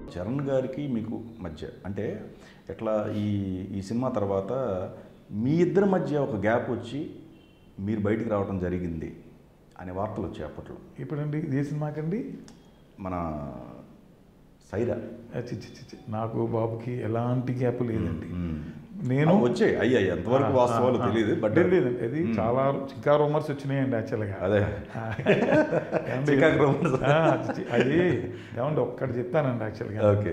చరణ్ గారికి మీకు మధ్య అంటే ఎట్లా ఈ ఈ సినిమా తర్వాత మీ ఇద్దరి మధ్య ఒక గ్యాప్ వచ్చి మీరు బయటికి రావడం జరిగింది అనే వార్తలు వచ్చాయి అప్పట్లో ఇప్పుడండి ఏ సినిమాకండి మన సైరా చి, చి, చి, చి. నాకు బాబుకి ఎలాంటి గ్యాప్ లేదండి నేను నేను వచ్చాయి అయ్యాయి ఎంతవరకు వాస్తవాలు తెలియదు బట్ లేదు, లేదండి అది చాలా ఇంకా రూమర్స్ వచ్చినాయండి యాక్చువల్గా అదే ఏమండి? చికాకు rumors. ఆ, చి- అది ఏమంటే ఒక్కటి చెప్తానండి యాక్చువల్గా ఓకే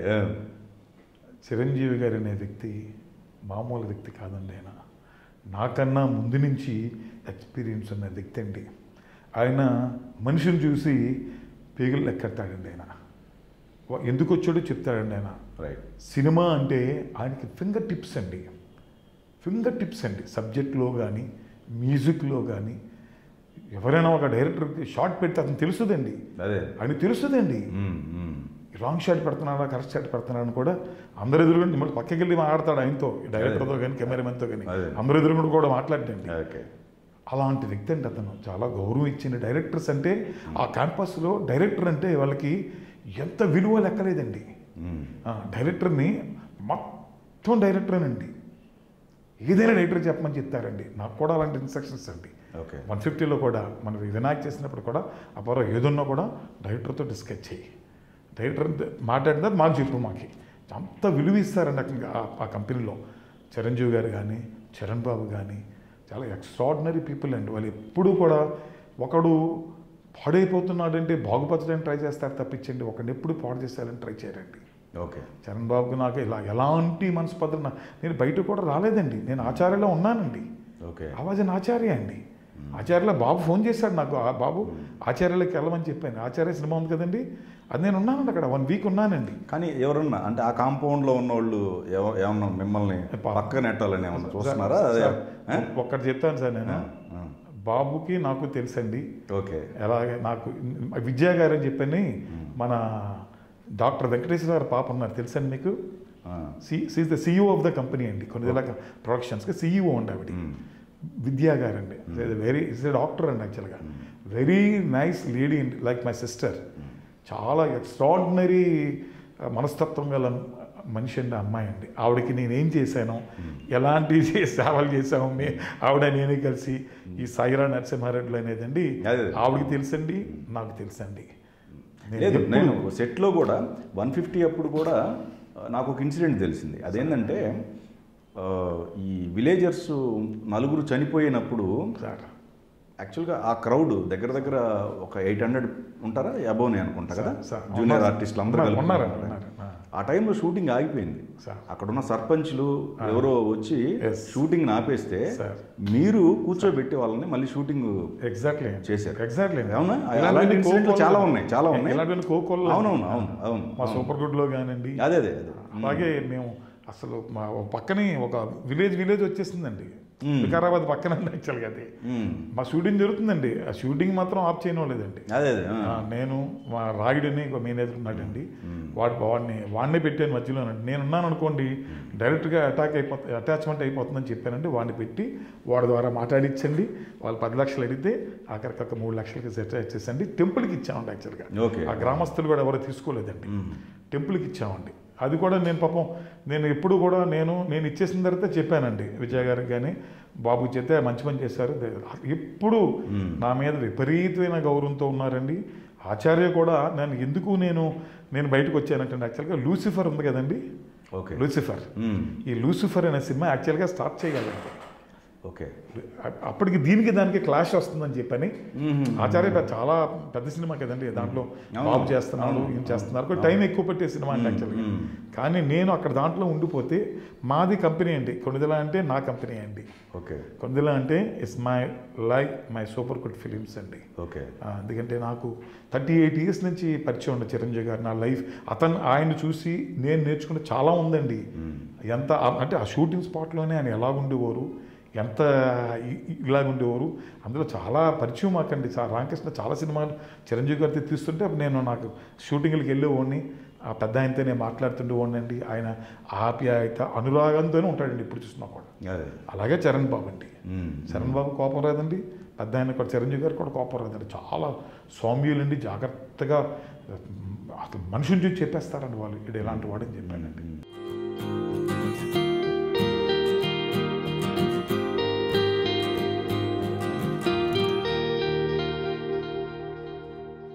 చిరంజీవి గారు అనే వ్యక్తి మామూలు వ్యక్తి కాదండి ఆయన నాకన్నా ముందు నుంచి ఎక్స్పీరియన్స్ ఉన్న వ్యక్తి అండి ఆయన మనిషిని చూసి పేగులు లెక్కెడతాడండి ఆయన వా- ఎందుకు వచ్చాడో చెప్తాడండి ఆయన రైట్ సినిమా అంటే ఆయనకి ఫింగర్ టిప్స్ అండి ఫింగర్ టిప్స్ అండి సబ్జెక్ట్లో కానీ మ్యూజిక్లో కానీ ఎవరైనా ఒక డైరెక్టర్కి షార్ట్ పెడితే అతను తెలుస్తుందండి అదే ఆయన తెలుస్తుందండి మ్మ్, మ్మ్. రాంగ్ షాట్ పెడుతున్నాడా కరెక్ట్ షాట్ పెడుతున్నాడని కూడా అందరు ఎదురుగా మళ్ళీ పక్కకి వెళ్ళి మాట్లాడతాడు ఆయనతో డైరెక్టర్తో కానీ కెమెరామెన్తో కానీ అదే. అందరు ఎదురుగా కూడా మాట్లాడండి ఓకే అలాంటి వ్యక్తి అండి అతను చాలా గౌరవం ఇచ్చిన డైరెక్టర్స్ అంటే ఆ క్యాంపస్లో డైరెక్టర్ అంటే వాళ్ళకి ఎంత విలువ లెక్కలేదండి మ్మ్. ఆ, డైరెక్టర్ని మొత్తం డైరెక్టరేనండి ఏదైనా డైరెక్టర్ చెప్పమని చెప్తారండి నాకు కూడా అలాంటి ఇన్స్ట్రక్షన్స్ అండి ఓకే వన్ ఫిఫ్టీలో కూడా మనం వినాయక్ చేసినప్పుడు కూడా అప్పుడు ఏదున్నా కూడా డైరెక్టర్తో డిస్కస్ చేయి డైరెక్టర్ మాట్లాడిన మాకు చెప్పు మాకి అంత విలువ ఇస్తారండి అక్కడ ఆ- ఆ కంపెనీలో చిరంజీవి గారు కానీ చరణ్ బాబు కానీ చాలా ఎక్స్ట్రాడినరీ పీపుల్ అండి వాళ్ళు ఎప్పుడూ కూడా ఒకడు పాడైపోతున్నాడంటే బాగుపరచడానికి ట్రై చేస్తారు తప్పించండి ఒకడిని ఎప్పుడు పాడు చేసేయాలని ట్రై చేయరండి ఓకే చరణ్ బాబుకి నాకు ఇలా ఎలాంటి మనస్పర్ధ నా- నేను బయట కూడా రాలేదండి నేను ఆచార్యలో ఉన్నానండి ఓకే ఆవాజన్ ఆచార్య అండి ఆచార్యలో బాబు ఫోన్ చేశాడు నాకు ఆ బాబు ఆచార్యలోకి వెళ్ళమని చెప్పాను ఆచార్య సినిమా ఉంది కదండి అది నేను ఉన్నానండి అక్కడ వన్ వీక్ ఉన్నానండి కానీ ఎవరన్నా అంటే ఆ కాంపౌండ్లో ఉన్న వాళ్ళు ఎవ- ఏమన్నా మిమ్మల్ని పక్క నెట్టాలని ఏమన్నా చూస్తున్నారా అదే సార్, ఆ? ఒక్కటి చెప్తాను సార్ నేను ఆ. బాబుకి నాకు తెలుసండి ఓకే ఎలాగే నాకు విద్యా గారు అని చెప్పని మన డాక్టర్ వెంకటేశ్వర గారు పాప ఉన్నారు తెలుసండి మీకు ఆ. సి she's the CEO of the company అండి కొన్ని ప్రొడక్షన్స్కి సీఈఓ అండి ఆవిడ విద్యా గారు అండి వెరీ ఇస్ ఎ డాక్టర్ అండి యాక్చువల్గా వెరీ నైస్ లేడీ అండి లైక్ మై సిస్టర్ చాలా ఎక్స్ట్రాడినరీ మనస్తత్వం గల మనిషి అండి అమ్మాయి అండి ఆవిడకి నేనేం చేశాను ఎలాంటి సేవలు చేశాము మీ ఆవిడ నేనే కలిసి ఈ సాయిరా నరసింహారెడ్డిలో అనేదండి అదే. ఆవిడకి తెలుసండి నాకు తెలుసండి నేను లేదు ఎప్పుడు- నేను సెట్లో కూడా వన్ ఫిఫ్టీ అప్పుడు కూడా ఆ, నాకు ఒక ఇన్సిడెంట్ తెలిసింది అదేంటంటే ఆ, ఈ విలేజర్స్ నలుగురు చనిపోయినప్పుడు సార్ యాక్చువల్గా ఆ క్రౌడ్ దగ్గర దగ్గర ఒక ఎయిట్ హండ్రెడ్ ఉంటారా అబోనే అనుకుంటా కదా సార్, జూనియర్ ఉన్నారు. ఆర్టిస్టులు అందరూ ఉన్నారు, కలిపి ఉన్నారు, ఉన్నారు. ఉన్నారు. ఆ. ఆ టైంలో షూటింగ్ ఆగిపోయింది సార్. అక్కడున్న సర్పంచ్లు ఎవరో వచ్చి Yes. షూటింగ్ ఆపేస్తే సార్. మీరు కూర్చోబెట్టి వాళ్ళని మళ్ళీ షూటింగ్ ఎగ్జాక్ట్లీ చేశారు. ఎగ్జాక్ట్లీ అవునా? అలాంటి incidents చాలా ఉన్నాయి, చాలా ఉన్నాయి. ఇలాంటి కోకోల్లో అవునవును అవును అవును మా సూపర్ గుడ్ లో కానివ్వండి అదే అదే అదే అలాగే మేము అసలు మా ఒక పక్కనే ఒక విలేజ్ విలేజ్ వచ్చేసిందండి వికారాబాద్ పక్కన యాక్చువల్గా అది మ్మ్. మా షూటింగ్ జరుగుతుందండి ఆ షూటింగ్ మాత్రం ఆఫ్ చేయలేదండి అదే అదే ఆ. ఆ, నేను మా రాయుడిని ఒక మేనేజర్ ఉన్నాడండి వాడు వాడిని వాడిని పెట్టాను మధ్యలో నేను ఉన్నాను అనుకోండి డైరెక్ట్గా అటాక్ అయిపోతుంది అటాచ్మెంట్ అయిపోతుందని చెప్పానండి వాడిని పెట్టి వాడి ద్వారా మాట్లాడించండి వాళ్ళు పది లక్షలు అడిగితే ఆఖరికి ఒక మూడు లక్షలకి సెట్ ఇచ్చేసండి టెంపుల్కి ఇచ్చామండి యాక్చువల్గా ఓకే. ఆ గ్రామస్తులు కూడా ఎవరు తీసుకోలేదండి టెంపుల్కి ఇచ్చామండి అది కూడా నేను పాపం నేను ఎప్పుడు కూడా నేను నేను ఇచ్చేసిన తర్వాత చెప్పానండి విజయ్ గారికి కానీ బాబు చెప్తే మంచి పని చేశారు ఎప్పుడు నా మీద విపరీతమైన గౌరవంతో ఉన్నారండి ఆచార్య కూడా నేను ఎందుకు నేను నేను బయటకు వచ్చానంటే యాక్చువల్గా లూసిఫర్ ఉంది కదండి ఓకే లూసిఫర్ మ్మ్. ఈ లూసిఫర్ అనే సినిమా యాక్చువల్గా స్టార్ట్ చేయగలండి ఓకే అప్పటికి దీనికి దానికి క్లాష్ వస్తుందని చెప్పని ఆచార్య పెద్ద- చాలా పెద్ద సినిమా కదండి దాంట్లో బాబు చేస్తున్నాడు ఏం చేస్తున్నారు కొంచెం టైం ఎక్కువ పెట్టే సినిమా అండి యాక్చువల్గా కానీ నేను అక్కడ దాంట్లో ఉండిపోతే మాది కంపెనీ అండి కొనిదల అంటే నా కంపెనీ అండి ఓకే కొనిదల అంటే it's my like my super good films అండి ఓకే ఆ, ఎందుకంటే నాకు థర్టీ ఎయిట్ ఇయర్స్ నుంచి పరిచయం ఉండే చిరంజీవి గారు నా లైఫ్ అతను ఆయన చూసి నేను నేర్చుకున్న చాలా ఉందండి ఎంత ఆ- అంటే ఆ షూటింగ్ స్పాట్లోనే ఆయన ఎలా ఉండేవారు ఎంత ఇ- ఇ- ఇలాగ ఉండేవారు అందులో చాలా పరిచయం మాకండి చా- రామకృష్ణ చాలా సినిమాలు చిరంజీవి గారితో తీస్తుంటే అప్పుడు నేను నాకు షూటింగ్లకు వెళ్ళేవాడిని ఆ పెద్ద ఆయనతో నేను మాట్లాడుతుండేవాడిని అండి ఆయన ఆప్యాయత అనురాగంతోనే ఉంటాడండి ఇప్పుడు చూసినా కూడా అదే అలాగే చరణ్ బాబు అండి మ్మ్. చరణ్ బాబు కోపం రాదండి పెద్ద ఆయన కూడా చిరంజీవి గారు కూడా కోపం రాదండి చాలా సౌమ్యులండి జాగ్రత్తగా అసలు మనుషుని చూసి చెప్పేస్తారండి వాళ్ళు ఇది ఎలాంటి వాడని చెప్పానండి ఉమ్.